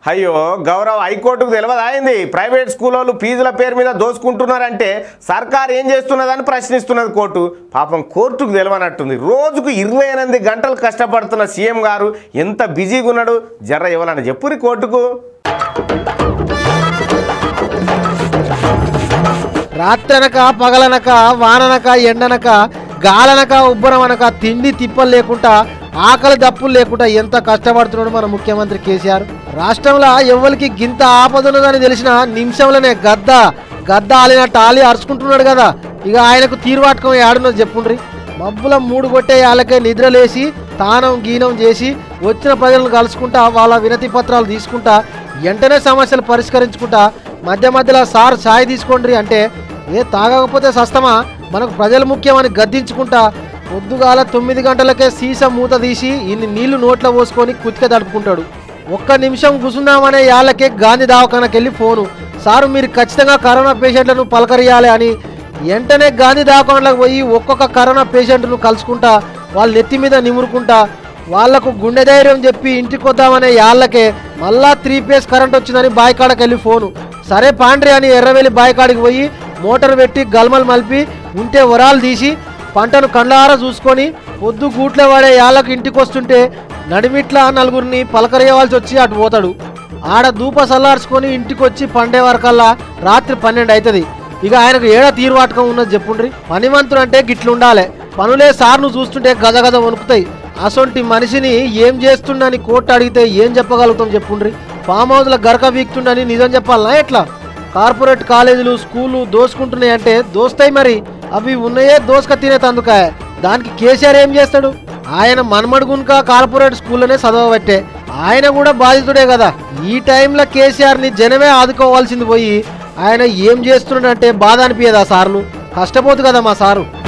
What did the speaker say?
అయ్యో గౌరవ్ హైకోర్టుకు తెలియదు అయింది ప్రైవేట్ స్కూల్ వాళ్ళు ఫీజుల పేరు మీద దోసుకుంటున్నారంటే సర్కార్ ఏం చేస్తున్నదని ప్రశ్నిస్తున్నది కోర్టు పాపం కోర్టుకు తెలియనట్టుంది రోజుకు ఇరవై ఎనిమిది గంటలు కష్టపడుతున్న సీఎం గారు ఎంత బిజీగా ఉన్నాడు జర్ర ఇవ్వాలని చెప్పురి కోర్టుకు రాత్రనక పగలనక వాననక ఎండనక గాలనక ఉబ్బరమనక తిండి తిప్పలు లేకుండా ఆకలి దప్పులు లేకుండా ఎంత కష్టపడుతున్నాడు మన ముఖ్యమంత్రి కేసీఆర్ రాష్ట్రంలో ఎవ్వరికి గింత ఆపదన్నదని తెలిసిన నిమిషంలోనే గద్ద గద్ద ఆలినట్టు ఆలి అరుచుకుంటున్నాడు కదా ఇక ఆయనకు తీరువాటకం ఏడున్నది చెప్పుండ్రి మబ్బుల మూడు కొట్టే వాళ్ళకే నిద్రలేసి తానం గీనం చేసి వచ్చిన ప్రజలను కలుసుకుంటా వాళ్ళ వినతి పత్రాలు తీసుకుంటా వెంటనే సమస్యలు పరిష్కరించుకుంటా మధ్య మధ్యలో సార్ ఛాయ్ తీసుకోండి అంటే ఏ తాగకపోతే సస్తమా మనకు ప్రజలు ముఖ్యమని గద్దించుకుంటా పొద్దుగాల తొమ్మిది గంటలకే సీసా మూత తీసి ఇన్ని నీళ్లు నోట్లో పోసుకొని కుతిక తడుపుకుంటాడు ఒక్క నిమిషం కూసున్నామనే యాళ్ళకే గాంధీ దవాఖానకి వెళ్ళి ఫోను సారు మీరు ఖచ్చితంగా కరోనా పేషెంట్లను పలకరియాలి అని వెంటనే గాంధీ దవాఖానలకు పోయి ఒక్కొక్క కరోనా పేషెంట్ను కలుసుకుంటా వాళ్ళ నెత్తి మీద నిమురుకుంటా వాళ్లకు గుండె ధైర్యం చెప్పి ఇంటికి వద్దామనే యాళ్ళకే మళ్ళా త్రీ ఫేస్ కరెంట్ వచ్చిందని బాయికాడకి వెళ్ళి ఫోను సరే పాండ్రి అని ఎర్రవెల్లి బాయికాడికి పోయి మోటార్ పెట్టి గల్మలు మలిపి ఉంటే వరాలు తీసి పంటను కండ్లారా చూసుకొని పొద్దు గూట్లో వాడే యాళ్ళకు ఇంటికి వస్తుంటే నడిమిట్లా నలుగురిని పలకరియవలసి వచ్చి అటు పోతాడు ఆడ దూప సల్లార్చుకొని ఇంటికి వచ్చి పండే వరకల్లా రాత్రి పన్నెండు అవుతుంది ఇక ఆయనకు ఏడ తీరువాటకం ఉన్నది చెప్పుండ్రి పనిమంతుడు అంటే గిట్లుండాలి పనులే సార్ను చూస్తుంటే గజ గజ వణుకుతాయి అసొంటి మనిషిని ఏం చేస్తుండని కోర్టు అడిగితే ఏం చెప్పగలుగుతాం చెప్పుండ్రి ఫామ్ హౌస్ల గరక వీక్తుండని నిజం చెప్పాలనా ఎట్లా కార్పొరేట్ కాలేజీలు స్కూళ్ళు దోసుకుంటున్నాయి అంటే దోస్తాయి మరి అవి ఉన్నాయే దోసుక తినేతందుకాయ దానికి కేసీఆర్ ఏం చేస్తాడు ఆయన మన్మడుగున్క కార్పొరేట్ స్కూల్లోనే చదవబట్టే ఆయన కూడా బాధితుడే కదా ఈ టైంలో కేసీఆర్ని జనమే ఆదుకోవాల్సింది పోయి ఆయన ఏం చేస్తున్నాడంటే బాధ అనిపించదా సార్లు కష్టపోతు కదా మా సారు